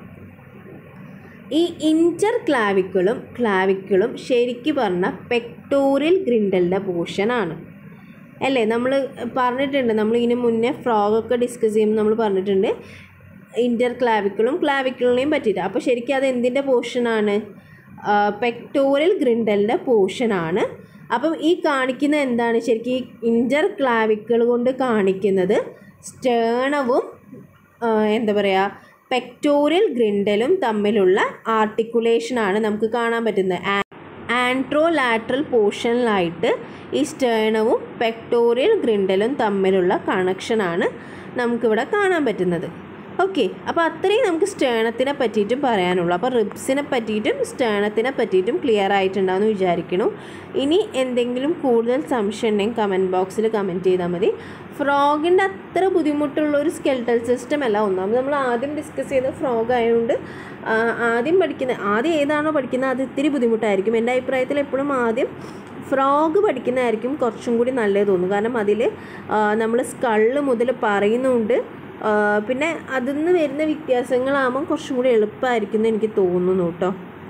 ഈ ഇൻറ്റർ ക്ലാവിക്കിളും ക്ലാവിക്കിളും ശരിക്ക് പറഞ്ഞാൽ പെക്ടോറിയൽ ഗ്രിൻഡലിൻ്റെ പോർഷനാണ് അല്ലേ നമ്മൾ പറഞ്ഞിട്ടുണ്ട് നമ്മൾ ഇതിന് മുന്നേ ഫ്രോഗൊക്കെ ഡിസ്കസ് ചെയ്യുമ്പോൾ നമ്മൾ പറഞ്ഞിട്ടുണ്ട് ഇൻറ്റർ ക്ലാവിക്കിളും ക്ലാവിക്കിളിനെയും പറ്റിയിട്ട് അപ്പോൾ ശരിക്കും അത് എന്തിൻ്റെ പോർഷനാണ് പെക്ടോറിയൽ ഗ്രിൻഡലിൻ്റെ പോർഷനാണ് അപ്പം ഈ കാണിക്കുന്ന എന്താണ് ശരിക്കും ഈ ഇൻറ്റർ ക്ലാവിക്കിൾ കൊണ്ട് കാണിക്കുന്നത് സ്റ്റേണവും എന്താ പറയുക പെക്ടോറിയൽ ഗ്രിൻഡലും തമ്മിലുള്ള ആർട്ടിക്കുലേഷനാണ് നമുക്ക് കാണാൻ പറ്റുന്നത് ആൻട്രോലാട്രൽ പോർഷനിലായിട്ട് ഈ സ്റ്റേണവും പെക്ടോറിയൽ ഗ്രിൻഡലും തമ്മിലുള്ള കണക്ഷനാണ് നമുക്കിവിടെ കാണാൻ പറ്റുന്നത് ഓക്കെ അപ്പോൾ അത്രയും നമുക്ക് സ്റ്റേണത്തിനെ പറ്റിയിട്ടും പറയാനുള്ളൂ അപ്പോൾ റിബ്സിനെ പറ്റിയിട്ടും സ്റ്റേണത്തിനെ പറ്റിയിട്ടും ക്ലിയർ ആയിട്ടുണ്ടാവുമെന്ന് വിചാരിക്കുന്നു ഇനി എന്തെങ്കിലും കൂടുതൽ സംശയം ഉണ്ടെങ്കിൽ കമൻറ്റ് ബോക്സിൽ കമൻറ്റ് ചെയ്താൽ മതി ഫ്രോഗിൻ്റെ അത്ര ബുദ്ധിമുട്ടുള്ള ഒരു സ്കെൽട്ടൽ സിസ്റ്റം അല്ല ഒന്നാമത് നമ്മൾ ആദ്യം ഡിസ്കസ് ചെയ്ത ഫ്രോഗ് ആയതുകൊണ്ട് ആ, ആദ്യം പഠിക്കുന്ന ആദ്യം ഏതാണോ പഠിക്കുന്നത് അത് ഇത്തിരി ബുദ്ധിമുട്ടായിരിക്കും എൻ്റെ അഭിപ്രായത്തിൽ എപ്പോഴും ആദ്യം ഫ്രോഗ് പഠിക്കുന്നതായിരിക്കും കുറച്ചും കൂടി നല്ലത് തോന്നുന്നു കാരണം അതിൽ നമ്മൾ സ്കള്ള് മുതൽ പറയുന്നുണ്ട് ആ, പിന്നെ അതിൽ നിന്ന് വരുന്ന വ്യത്യാസങ്ങളാകുമ്പോൾ കുറച്ചും കൂടി എളുപ്പമായിരിക്കും എന്ന് എനിക്ക് തോന്നുന്നു കേട്ടോ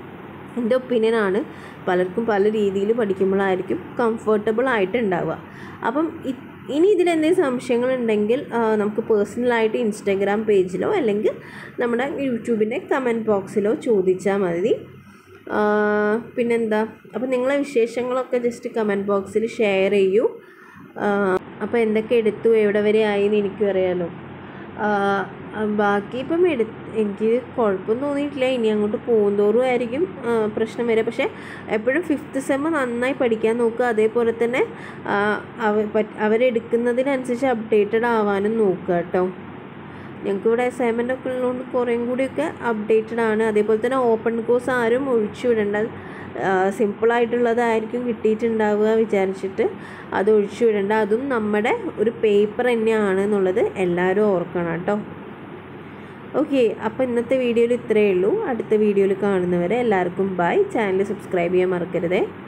എൻ്റെ ഒപ്പീനിയനാണ് പലർക്കും പല രീതിയിൽ പഠിക്കുമ്പോഴായിരിക്കും കംഫർട്ടബിൾ ആയിട്ട് ഉണ്ടാവുക അപ്പം ഇ- ഇനി ഇതിലെന്തെങ്കിലും സംശയങ്ങളുണ്ടെങ്കിൽ ആ, നമുക്ക് പേഴ്സണലായിട്ട് ഇൻസ്റ്റാഗ്രാം പേജിലോ അല്ലെങ്കിൽ നമ്മുടെ യൂട്യൂബിൻ്റെ കമൻറ്റ് ബോക്സിലോ ചോദിച്ചാൽ മതി ആ, പിന്നെന്താ അപ്പം നിങ്ങളെ വിശേഷങ്ങളൊക്കെ ജസ്റ്റ് കമൻറ്റ് ബോക്സിൽ ഷെയർ ചെയ്യൂ ആ, അപ്പോൾ എന്തൊക്കെ എടുത്തു എവിടെ വരെ ആയി എന്ന് എനിക്കും അറിയാലോ ആ, ആ, ബാക്കി ഇപ്പം എടു എനിക്ക് കുഴപ്പം തോന്നിയിട്ടില്ല ഇനി അങ്ങോട്ട് പോകുന്തോറും ആയിരിക്കും ആ, പ്രശ്നം വരിക പക്ഷേ എപ്പോഴും ഫിഫ്ത്ത് സെമ്മ് നന്നായി പഠിക്കാൻ നോക്കുക അതേപോലെ തന്നെ ആ, അവ പറ്റ് അവരെടുക്കുന്നതിനനുസരിച്ച് അപ്ഡേറ്റഡ് ആവാനും നോക്കുക കേട്ടോ ഞങ്ങൾക്ക് ഇവിടെ അസൈൻമെൻ്റ് ഒക്കെ ഉള്ളതുകൊണ്ട് കുറേയും കൂടിയൊക്കെ അപ്ഡേറ്റഡ് ആണ് അതേപോലെ തന്നെ ഓപ്പൺ കോഴ്സ് ആരും ഒഴിച്ചു വിടേണ്ട സിമ്പിളായിട്ടുള്ളതായിരിക്കും കിട്ടിയിട്ടുണ്ടാവുക വിചാരിച്ചിട്ട് അത് ഒഴിച്ചു വിടേണ്ട അതും നമ്മുടെ ഒരു പേപ്പർ തന്നെയാണ് എന്നുള്ളത് എല്ലാവരും ഓർക്കണം കേട്ടോ ഓക്കെ അപ്പോൾ ഇന്നത്തെ വീഡിയോയിൽ ഇത്രയേ ഉള്ളൂ അടുത്ത വീഡിയോയിൽ കാണുന്നവരെ എല്ലാവർക്കും ബൈ ചാനൽ സബ്സ്ക്രൈബ് ചെയ്യാൻ മറക്കരുതേ